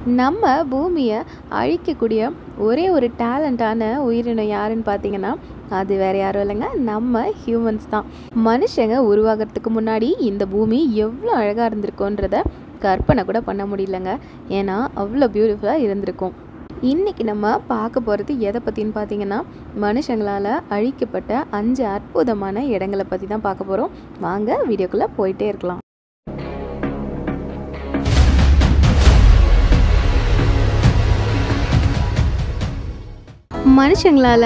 நம்ம பூமியை அழிக்கக்கூடிய ஒரே ஒரு டேலண்டான உயிரினம் யாருன்னு பார்த்தீங்கன்னா அது வேற யாரும் இல்லைங்க நம்ம ஹியூமன்ஸ் தான் மனுஷங்க உருவாகிறதுக்கு முன்னாடி இந்த பூமி எவ்வளோ அழகாக இருந்திருக்கோன்றத கற்பனை கூட பண்ண முடியலங்க ஏன்னா அவ்வளோ பியூட்டிஃபுல்லாக இருந்திருக்கும் இன்றைக்கி நம்ம பார்க்க போகிறது எதை பற்றின்னு பார்த்தீங்கன்னா மனுஷங்களால் அழிக்கப்பட்ட அஞ்சு அற்புதமான இடங்களை பற்றி தான் பார்க்க போகிறோம் வாங்க வீடியோக்குள்ளே போயிட்டே இருக்கலாம் மனுஷங்களால்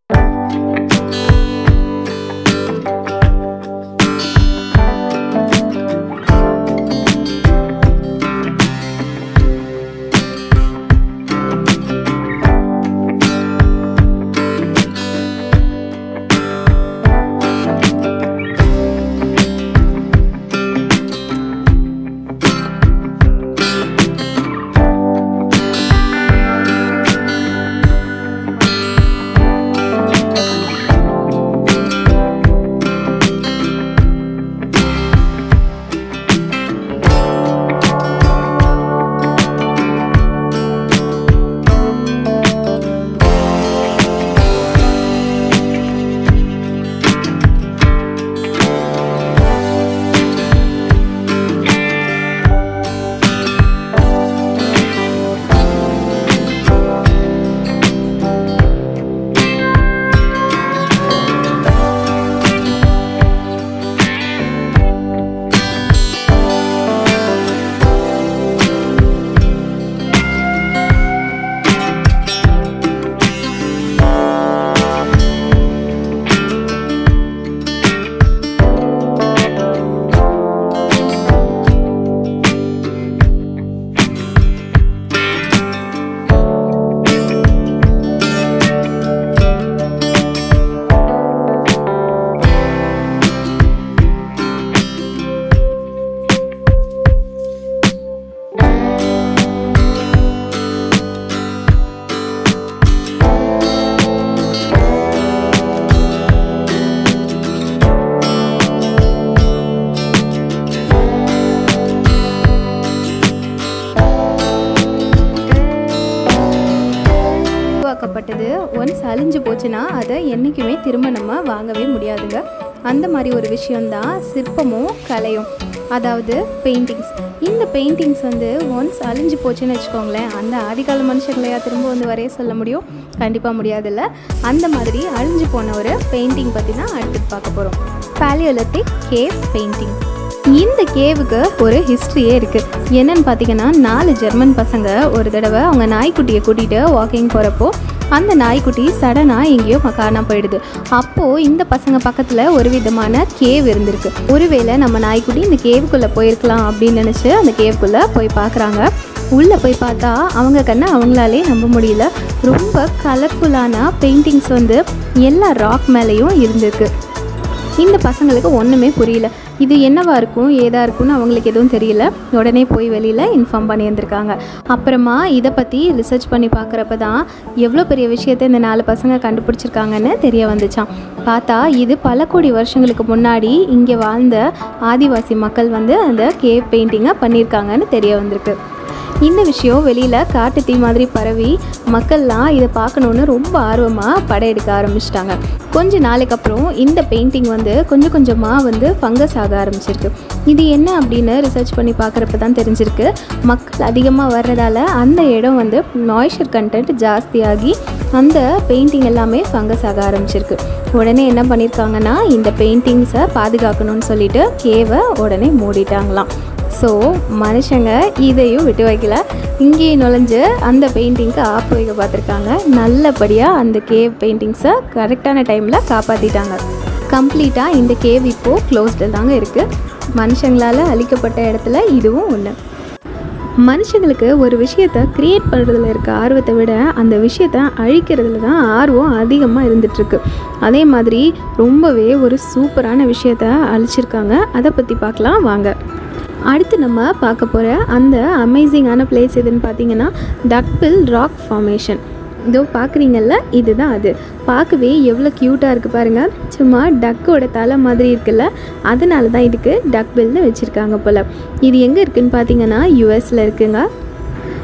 உருவாக்கப்பட்டது ஒன்ஸ் அழிஞ்சு போச்சுன்னா அதை என்றைக்குமே திரும்ப நம்ம வாங்கவே முடியாதுங்க அந்த மாதிரி ஒரு விஷயந்தான் சிற்பமும் கலையும் அதாவது பெயிண்டிங்ஸ் இந்த பெயிண்டிங்ஸ் வந்து ஒன்ஸ் அழிஞ்சு போச்சுன்னு வச்சுக்கோங்களேன் அந்த ஆதிகால மனுஷங்களையா திரும்ப வந்து வரைய சொல்ல முடியும் கண்டிப்பாக முடியாதுல்ல அந்த மாதிரி அழிஞ்சு போன ஒரு பெயிண்டிங் பற்றி தான் அடுத்து பார்க்க போகிறோம் பேலியோலத்திக் கேவ் பெயிண்டிங் இந்த கேவுக்கு ஒரு ஹிஸ்ட்ரியே இருக்குது என்னன்னு பார்த்தீங்கன்னா நாலு ஜெர்மன் பசங்க ஒரு தடவை அவங்க நாய்க்குட்டியை கூட்டிகிட்டு வாக்கிங் போகிறப்போ அந்த நாய்க்குட்டி சடனாக எங்கேயோ காணாம போயிடுது அப்போது இந்த பசங்க பக்கத்தில் ஒரு விதமான கேவ் இருந்திருக்கு ஒருவேளை நம்ம நாய்க்குட்டி இந்த கேவுக்குள்ளே போயிருக்கலாம் அப்படின்னு நினச்சி அந்த கேவுக்குள்ளே போய் பார்க்குறாங்க உள்ளே போய் பார்த்தா அவங்க கண்ணை அவங்களாலே நம்ப முடியல ரொம்ப கலர்ஃபுல்லான பெயிண்டிங்ஸ் வந்து எல்லா ராக் மேலேயும் இருந்திருக்கு இந்த பசங்களுக்கு ஒன்றுமே புரியல இது என்னவா இருக்கும் ஏதா இருக்கும்னு அவங்களுக்கு எதுவும் தெரியல உடனே போய் வெளியில் இன்ஃபார்ம் பண்ணியிருந்திருக்காங்க அப்புறமா இதை பற்றி ரிசர்ச் பண்ணி பார்க்குறப்ப தான் எவ்வளோ பெரிய விஷயத்தை இந்த நாலு பசங்க கண்டுபிடிச்சிருக்காங்கன்னு தெரிய வந்துச்சான் பார்த்தா இது பல கோடி வருஷங்களுக்கு முன்னாடி இங்கே வாழ்ந்த ஆதிவாசி மக்கள் வந்து அந்த கேவ் பெயிண்டிங்கை பண்ணியிருக்காங்கன்னு தெரிய வந்திருக்கு இந்த விஷயம் வெளியில் காட்டு தீ மாதிரி பரவி மக்கள்லாம் இதை பார்க்கணுன்னு ரொம்ப ஆர்வமாக படையெடுக்க ஆரம்பிச்சிட்டாங்க கொஞ்ச நாளைக்கு அப்புறம் இந்த பெயிண்டிங் வந்து கொஞ்சம் கொஞ்சமாக வந்து ஃபங்கஸ் ஆக ஆரம்பிச்சிருக்கு இது என்ன அப்படின்னு ரிசர்ச் பண்ணி பார்க்குறப்ப தான் தெரிஞ்சிருக்கு மக்கள் அதிகமாக வர்றதால அந்த இடம் வந்து நாய்ச்சர் கண்டென்ட் ஜாஸ்தியாகி அந்த பெயிண்டிங் எல்லாமே ஃபங்கஸ் ஆக ஆரம்பிச்சிருக்கு உடனே என்ன பண்ணியிருக்காங்கன்னா இந்த பெயிண்டிங்ஸை பாதுகாக்கணும்னு சொல்லிட்டு கேவை உடனே மூடிட்டாங்களாம் ஸோ மனுஷங்க இதையும் விட்டு வைக்கல இங்கேயே நுழைஞ்சு அந்த பெயிண்டிங்க்கு ஆப்பு வைக்க பார்த்துருக்காங்க நல்லபடியாக அந்த கேவ் பெயிண்டிங்ஸை கரெக்டான டைமில் காப்பாற்றிட்டாங்க கம்ப்ளீட்டாக இந்த கேவ் இப்போது க்ளோஸ்டில் தாங்க இருக்குது மனுஷங்களால் அழிக்கப்பட்ட இடத்துல இதுவும் ஒன்று மனுஷங்களுக்கு ஒரு விஷயத்தை க்ரியேட் பண்ணுறதுல இருக்க ஆர்வத்தை விட அந்த விஷயத்தை அழிக்கிறதுல தான் ஆர்வம் அதிகமாக இருந்துகிட்ருக்கு அதே மாதிரி ரொம்பவே ஒரு சூப்பரான விஷயத்த அழிச்சிருக்காங்க அதை பற்றி பார்க்கலாம் வாங்க அடுத்து நம்ம பார்க்க போகிற அந்த அமேசிங்கான பிளேஸ் எதுன்னு பார்த்தீங்கன்னா டக்பில் ராக் ஃபார்மேஷன் இதோ பார்க்குறீங்கல்ல இதுதான் அது பார்க்கவே எவ்வளோ க்யூட்டாக இருக்குது பாருங்கள் சும்மா டக்கோட தலை மாதிரி இருக்குல்ல அதனால தான் இதுக்கு டக் பில்னு வச்சுருக்காங்க போல் இது எங்கே இருக்குதுன்னு பார்த்தீங்கன்னா யூஎஸில் இருக்குங்க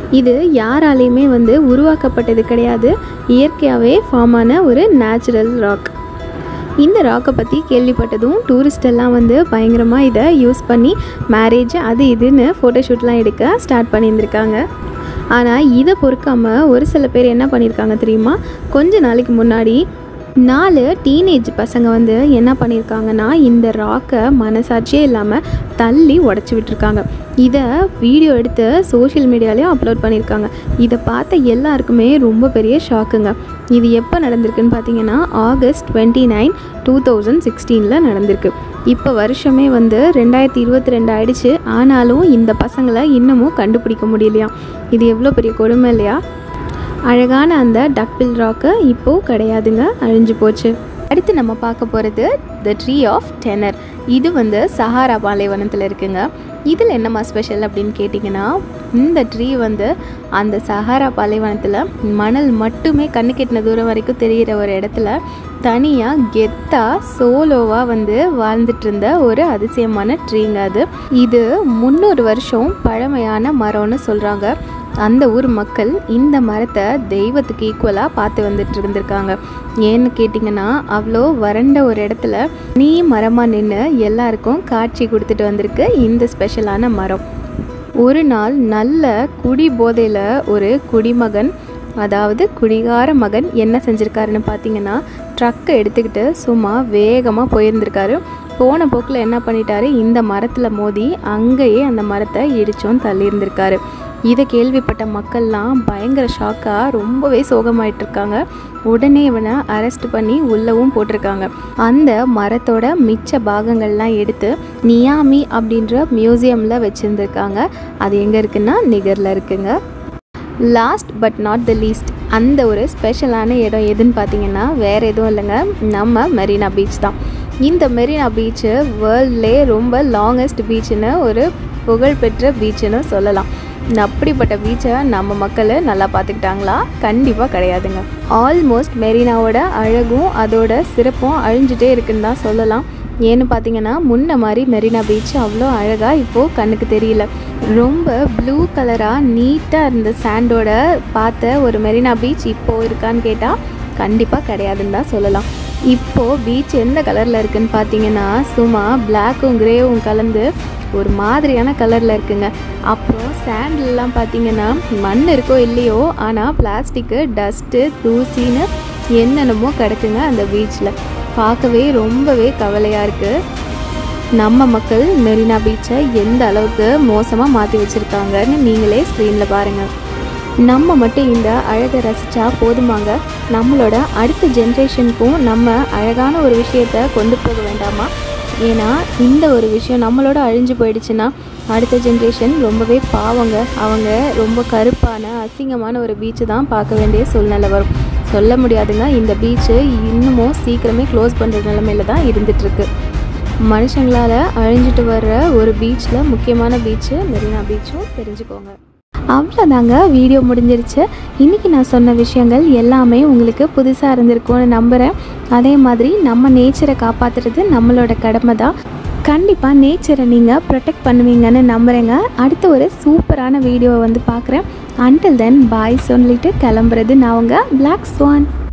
இது யாராலையுமே வந்து உருவாக்கப்பட்டது கிடையாது இயற்கையாகவே ஃபார்ம் ஆன ஒரு நேச்சுரல் ராக் இந்த ராக்கை பற்றி கேள்விப்பட்டதும் டூரிஸ்ட் எல்லாம் வந்து பயங்கரமாக இதை யூஸ் பண்ணி மேரேஜ் அது இதுன்னு ஃபோட்டோஷூட்லாம் எடுக்க ஸ்டார்ட் பண்ணியிருந்திருக்காங்க ஆனால் இதை பொறுக்காமல் ஒரு சில பேர் என்ன பண்ணியிருக்காங்க தெரியுமா கொஞ்ச நாளைக்கு முன்னாடி நாலு டீனேஜ் பசங்க வந்து என்ன பண்ணியிருக்காங்கன்னா இந்த ராக்கை மனசாட்சியே இல்லாமல் தள்ளி உடச்சி விட்டுருக்காங்க இதை வீடியோ எடுத்து சோஷியல் மீடியாலேயும் அப்லோட் பண்ணியிருக்காங்க இதை பார்த்த எல்லாருக்குமே ரொம்ப பெரிய ஷாக்குங்க இது எப்போ நடந்திருக்குன்னு பார்த்தீங்கன்னா August twenty nine two thousand சிக்ஸ்டீனில் நடந்திருக்கு இப்போ வருஷமே வந்து ரெண்டாயிரத்தி இருபத்தி ரெண்டு ஆயிடுச்சு ஆனாலும் இந்த பசங்களை இன்னமும் கண்டுபிடிக்க முடியலையா இது எவ்வளோ பெரிய கொடுமை இல்லையா அழகான அந்த டக்பில் ராக்கு இப்போது கிடையாதுங்க அழிஞ்சு போச்சு அடுத்து நம்ம பார்க்க போகிறது த ட்ரீ ஆஃப் டெனர் இது வந்து சஹாரா பாலைவனத்தில் இருக்குங்க இதில் என்னம்மா ஸ்பெஷல் அப்படின்னு கேட்டிங்கன்னா இந்த ட்ரீ வந்து அந்த சஹாரா பாலைவனத்தில் மணல் மட்டுமே கண்ணு கெட்டின தூரம் வரைக்கும் தெரிகிற ஒரு இடத்துல தனியாக கெத்தாக சோலோவாக வந்து வாழ்ந்துட்டு இருந்த ஒரு அதிசயமான ட்ரீங்க அது இது முந்நூறு வருஷம் பழமையான மரம்னு சொல்கிறாங்க அந்த ஊர் மக்கள் இந்த மரத்தை தெய்வத்துக்கு ஈக்குவலாக பார்த்து வந்துட்டு இருந்திருக்காங்க ஏன்னு கேட்டிங்கன்னா அவ்வளோ வறண்ட ஒரு இடத்துல நீ மரமாக நின்று எல்லாருக்கும் காட்சி கொடுத்துட்டு வந்திருக்கு இந்த ஸ்பெஷலான மரம் ஒரு நாள் நல்ல குடி போதையில் ஒரு குடிமகன் அதாவது குடிகார மகன் என்ன செஞ்சுருக்காருன்னு பார்த்தீங்கன்னா ட்ரக்கை எடுத்துக்கிட்டு சும்மா வேகமாக போயிருந்திருக்காரு போன போக்கில் என்ன பண்ணிட்டாரு இந்த மரத்தில் மோதி அங்கேயே அந்த மரத்தை இடிச்சும் தள்ளியிருந்திருக்காரு இதை கேள்விப்பட்ட மக்கள்லாம் பயங்கர ஷாக்காக ரொம்பவே சோகமாயிட்டு இருக்காங்க உடனே இவனை அரெஸ்ட் பண்ணி உள்ளவும் போட்டிருக்காங்க அந்த மரத்தோட மிச்ச பாகங்கள்லாம் எடுத்து நியாமி அப்படின்ற மியூசியமில் வச்சுருந்துருக்காங்க அது எங்கே இருக்குன்னா நிகரில் இருக்குங்க last but not the least அந்த ஒரு ஸ்பெஷலான இடம் எதுன்னு பார்த்தீங்கன்னா வேறு எதுவும் இல்லைங்க நம்ம மெரினா பீச் தான் இந்த மெரினா பீச்சு வேர்ல்ட்லே ரொம்ப லாங்கஸ்ட் பீச்சுன்னு ஒரு புகழ்பெற்ற பீச்சுன்னு சொல்லலாம் அப்படிப்பட்ட பீச்சை நம்ம மக்கள் நல்லா பார்த்துக்கிட்டாங்களா கண்டிப்பாக கிடையாதுங்க ஆல்மோஸ்ட் மெரினாவோட அழகும் அதோட சிறப்பும் அழிஞ்சிட்டே இருக்குன்னு தான் சொல்லலாம் ஏன்னு பார்த்தீங்கன்னா முன்ன மாதிரி மெரினா பீச் அவ்வளோ அழகாக இப்போது கண்ணுக்கு தெரியல ரொம்ப ப்ளூ கலராக நீட்டாக இருந்த சாண்டோட பார்த்த ஒரு மெரினா பீச் இப்போது இருக்கான்னு கேட்டால் கண்டிப்பாக கிடையாதுன்னு தான் சொல்லலாம் இப்போது பீச் எந்த கலரில் இருக்குன்னு பார்த்தீங்கன்னா சும்மா பிளாக்கும் கிரேவும் கலந்து ஒரு மாதிரியான கலரில் இருக்குங்க அப்புறம் சாண்ட்லலாம் பார்த்தீங்கன்னா மண் இருக்கோ இல்லையோ ஆனால் பிளாஸ்டிக்கு டஸ்ட்டு தூசின்னு என்னென்னமோ கிடக்குங்க அந்த பீச்சில் பார்க்கவே ரொம்பவே கவலையாக இருக்குது நம்ம மக்கள் மெரினா பீச்சை எந்த அளவுக்கு மோசமாக மாற்றி வச்சுருக்காங்கன்னு நீங்களே ஸ்க்ரீனில் பாருங்கள் நம்ம மட்டும் இந்த அழகை ரசித்தா போதுமாங்க நம்மளோட அடுத்த ஜென்ரேஷனுக்கும் நம்ம அழகான ஒரு விஷயத்த கொண்டு போக வேண்டாமா ஏன்னா இந்த ஒரு விஷயம் நம்மளோட அழிஞ்சு போயிடுச்சுன்னா அடுத்த ஜென்ரேஷன் ரொம்பவே பாவங்க அவங்க ரொம்ப கருப்பான அசிங்கமான ஒரு பீச்சு தான் பார்க்க வேண்டிய சூழ்நிலை வரும் சொல்ல முடியாதுங்க இந்த பீச்சு இன்னமும் சீக்கிரமே க்ளோஸ் பண்ணுற நிலமையில தான் இருந்துகிட்ருக்கு மனுஷங்களால் அழிஞ்சிட்டு வர்ற ஒரு பீச்சில் முக்கியமான பீச்சு மெரினா பீச்சும் தெரிஞ்சுக்கோங்க அவ்வளோதாங்க வீடியோ முடிஞ்சிருச்சு இன்றைக்கி நான் சொன்ன விஷயங்கள் எல்லாமே உங்களுக்கு புதுசாக இருந்திருக்கும்னு நம்புகிறேன் அதே மாதிரி நம்ம நேச்சரை காப்பாற்றுறது நம்மளோட கடமை தான் கண்டிப்பாக நேச்சரை நீங்கள் ப்ரொடெக்ட் பண்ணுவீங்கன்னு நம்புகிறேங்க அடுத்த ஒரு சூப்பரான வீடியோவை வந்து பார்க்குறேன் அன்டில் தென் பாய் சொல்லிட்டு கிளம்புறது நான் உங்கள் பிளாக் ஸ்வான்